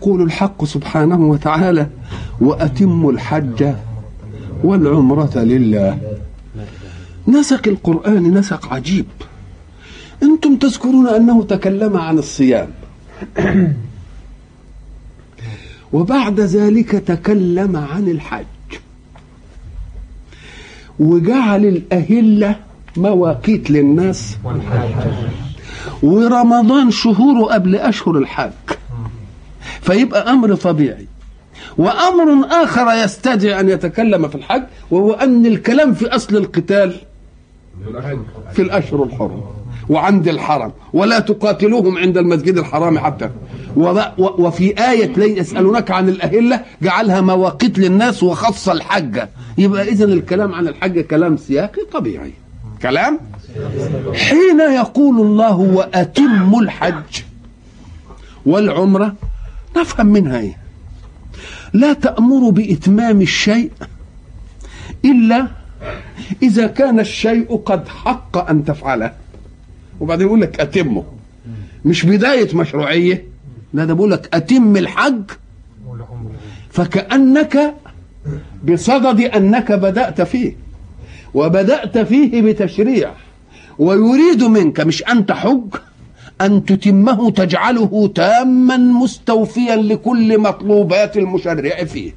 يقول الحق سبحانه وتعالى وأتموا الحج والعمرة لله نسق القرآن نسق عجيب أنتم تذكرون أنه تكلم عن الصيام وبعد ذلك تكلم عن الحج وجعل الأهلة مواقيت للناس ورمضان شهوره قبل أشهر الحج فيبقى أمر طبيعي وأمر آخر يستدعي أن يتكلم في الحج وهو أن الكلام في أصل القتال في الأشهر الحرم وعند الحرم ولا تقاتلوهم عند المسجد الحرام حتى وفي آية لا يسألونك عن الأهلة جعلها مواقيت للناس وخص الحج يبقى إذا الكلام عن الحج كلام سياقي طبيعي كلام حين يقول الله وأتم الحج والعمرة نفهم منها إيه لا تأمر بإتمام الشيء إلا إذا كان الشيء قد حق أن تفعله وبعدين يقول لك أتمه مش بداية مشروعية لا ده بيقول لك أتم الحج فكأنك بصدد أنك بدأت فيه وبدأت فيه بتشريع ويريد منك مش أن تحج أن تتمه تجعله تاما مستوفيا لكل مطلوبات المشرع فيه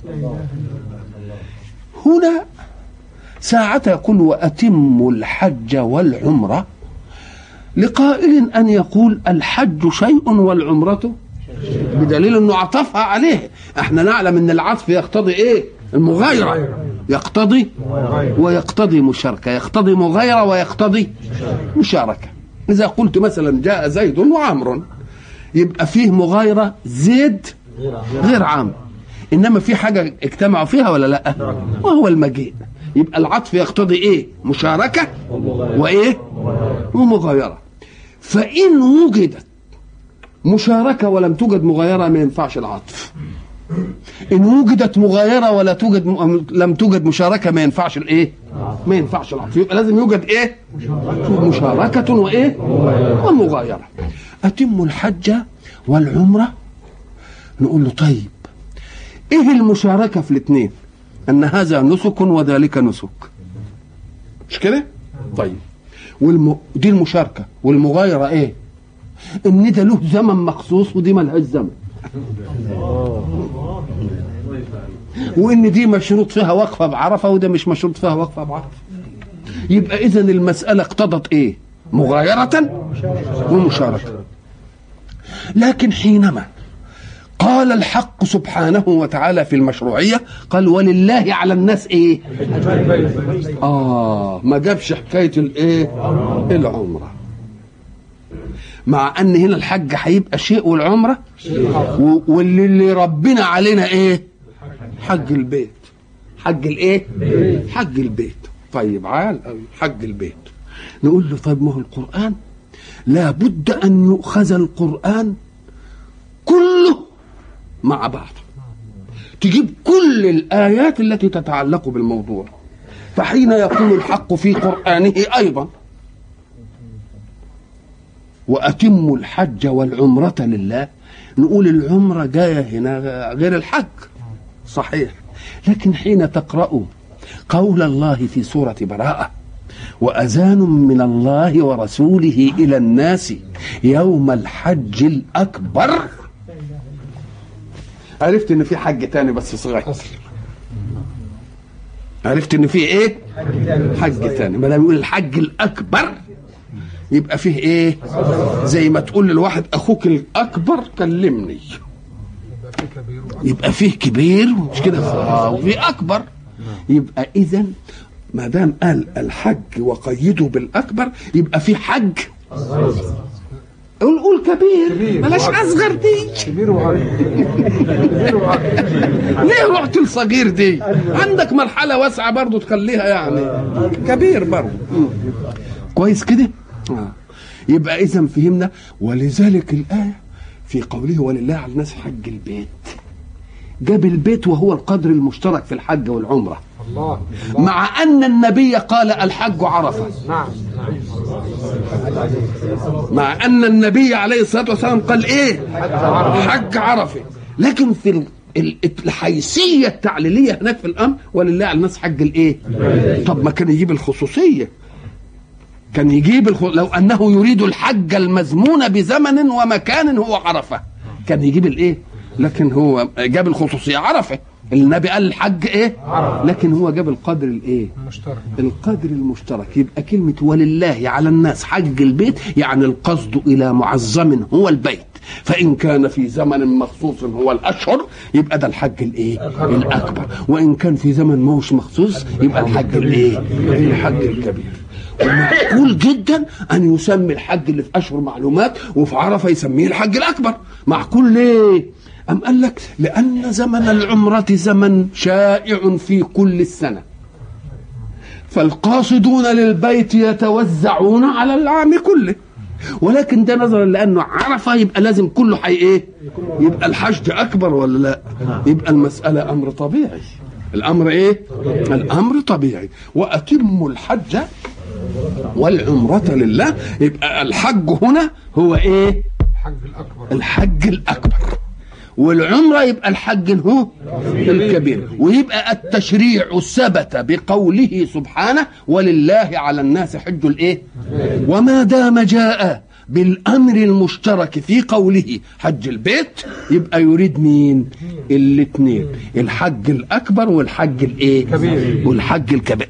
هنا ساعة يقول وأتم الحج والعمرة لقائل أن يقول الحج شيء والعمرة بدليل أنه عطفها عليه احنا نعلم أن العطف يقتضي إيه المغايرة يقتضي ويقتضي مشاركة يقتضي مغايرة ويقتضي مشاركة إذا قلت مثلا جاء زيد وعمر يبقى فيه مغايرة زيد غير عمرو إنما في حاجة اجتمعوا فيها ولا لا وهو المجيء يبقى العطف يقتضي ايه مشاركة وايه ومغايرة فإن وجدت مشاركة ولم توجد مغايرة ما ينفعش العطف إن وجدت مغايرة ولا توجد م... لم توجد مشاركة ما ينفعش الإيه؟ ما ينفعش العطف يبقى لازم يوجد إيه؟ مشاركة وإيه؟ ومغايرة أتم الحج والعمرة نقول له طيب إيه المشاركة في الاثنين؟ أن هذا نسك وذلك نسك مش كده؟ طيب والم... دي المشاركة والمغايرة إيه؟ إن ده له زمن مخصوص ودي ملهاش زمن وان دي مشروط فيها وقفه بعرفه وده مش مشروط فيها وقفه بعرفه يبقى اذا المساله اقتضت ايه مغايره ومشاركه لكن حينما قال الحق سبحانه وتعالى في المشروعيه قال ولله على الناس ايه اه ما جابش حكايه الايه العمره مع ان هنا الحج هيبقى شيء والعمره واللي اللي ربنا علينا ايه حج البيت حج الايه حج البيت طيب عال قوي حج البيت نقول له طيب ما هو القران لابد ان يؤخذ القران كله مع بعض تجيب كل الايات التي تتعلق بالموضوع فحين يقول الحق في قرانه ايضا وأتموا الحج والعمرة لله نقول العمرة جاية هنا غير الحج صحيح لكن حين تقرأوا قول الله في سورة براءة وأذان من الله ورسوله إلى الناس يوم الحج الأكبر عرفت إن في حج تاني بس صغير عرفت إن في إيه؟ حج تاني ما دام يقول الحج الأكبر يبقى فيه ايه زي ما تقول للواحد اخوك الاكبر كلمني يبقى فيه كبير مش كده اه وفيه اكبر يبقى اذا ما دام قال الحج وقيده بالاكبر يبقى في حج قول قول كبير بلاش اصغر دي كبير وعالي ليه رحت الصغير دي عندك مرحله واسعه برضو تخليها يعني كبير برضو كويس كده آه. يبقى اذا فهمنا ولذلك الايه في قوله ولله على الناس حج البيت جاب البيت وهو القدر المشترك في الحج والعمره الله مع ان النبي قال الحج عرفه نعم مع ان النبي عليه الصلاه والسلام قال ايه حج عرفة. حج عرفه لكن في ال- ال- الحيثيه التعليليه هناك في الامر ولله على الناس حج الايه طب ما كان يجيب الخصوصيه كان يجيب الخ... لو انه يريد الحج المزمون بزمن ومكان هو عرفه كان يجيب الايه لكن هو جاب الخصوصيه عرفه النبي قال الحج ايه لكن هو جاب القدر الايه مشترك القدر المشترك يبقى كلمة ولله على الناس حج البيت يعني القصد إلى معظم هو البيت فإن كان في زمن مخصوص هو الأشهر يبقى ده الحج الإيه؟ الأكبر وإن كان في زمن ما هوش مخصوص يبقى الحج الإيه؟ الحج الكبير ومعقول جدا أن يسمي الحج اللي في أشهر معلومات وفي عرفة يسميه الحج الأكبر معقول ليه؟ أم قال لك لأن زمن العمرة زمن شائع في كل السنة فالقاصدون للبيت يتوزعون على العام كله ولكن ده نظرا لانه عرفه يبقى لازم كله حي ايه يبقى الحشد اكبر ولا لا يبقى المساله امر طبيعي الامر ايه الامر طبيعي واتموا الحج والعمرة لله يبقى الحج هنا هو ايه الحج الاكبر الحج الاكبر والعمره يبقى الحج هو الكبير ويبقى التشريع ثبت بقوله سبحانه ولله على الناس حج الايه وما دام جاء بالامر المشترك في قوله حج البيت يبقى يريد مين الاثنين الحج الاكبر والحج الايه كبير. والحج الكبير